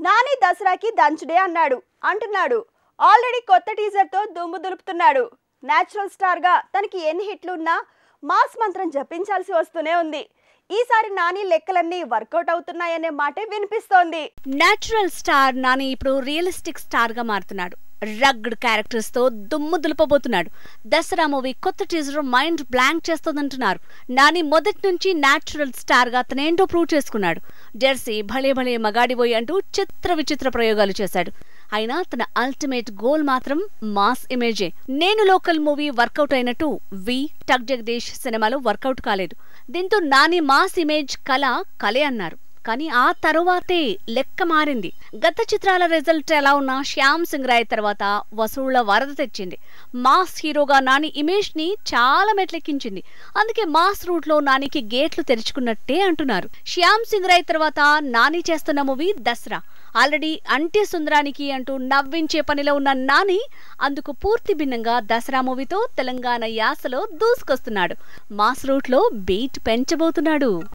నాని దసరాకి దంచుడే అన్నాడు అంటున్నాడు ఆల్రెడీ కొత్త టీజర్తో దుమ్ము దులుపుతున్నాడు నేచురల్ స్టార్గా తనకి ఎన్ని హిట్లు ఉన్నా మాస్ మంత్రం జపించాల్సి వస్తూనే ఉంది ఈసారి నాని లెక్కలన్నీ వర్కౌట్ అవుతున్నాయనే మాటే వినిపిస్తోంది న్యాచురల్ స్టార్ నాని ఇప్పుడు రియలిస్టిక్ స్టార్ గా మారుతున్నాడు రగ్డ్ క్యారెక్టర్స్ తో దుమ్ము దులపబోతున్నాడు దసరా మూవీ కొత్త టీజర్ మైండ్ బ్లాంక్ చేస్తోందంటున్నారు నాని మొదటి నుంచి న్యాచురల్ స్టార్ గా తనేంటో ప్రూవ్ చేసుకున్నాడు జెర్సీ భలే భలే మగాడిపోయి అంటూ చిత్ర విచిత్ర ప్రయోగాలు చేశాడు అయినా తన అల్టిమేట్ గోల్ మాత్రం మాస్ ఇమేజే నేను లోకల్ మూవీ వర్కౌట్ అయినట్టు వి టక్ జగదీష్ సినిమాలో వర్కౌట్ కాలేదు దీంతో నాని మాస్ ఇమేజ్ కళ కలే అన్నారు కానీ ఆ తరువాతే లెక్క మారింది గత చిత్రాల రిజల్ట్ ఎలా ఉన్నా శ్యామ్ సింగ్ రాయ్ తర్వాత వసూళ్ల వరద తెచ్చింది మాస్ హీరోగా నాని ఇమేజ్ ని చాలా మెట్లెక్కించింది అందుకే మాస్ రూట్ లో నానికి గేట్లు తెరుచుకున్నట్టే అంటున్నారు శ్యామ్ సింగ్ రాయ్ తర్వాత నాని చేస్తున్న మూవీ దసరా ఆల్రెడీ అంటి సుందరానికి అంటూ నవ్వించే పనిలో ఉన్న నాని అందుకు పూర్తి భిన్నంగా దసరా మూవీతో తెలంగాణ యాసలో దూసుకొస్తున్నాడు మాస్ రూట్ లో బీట్ పెంచబోతున్నాడు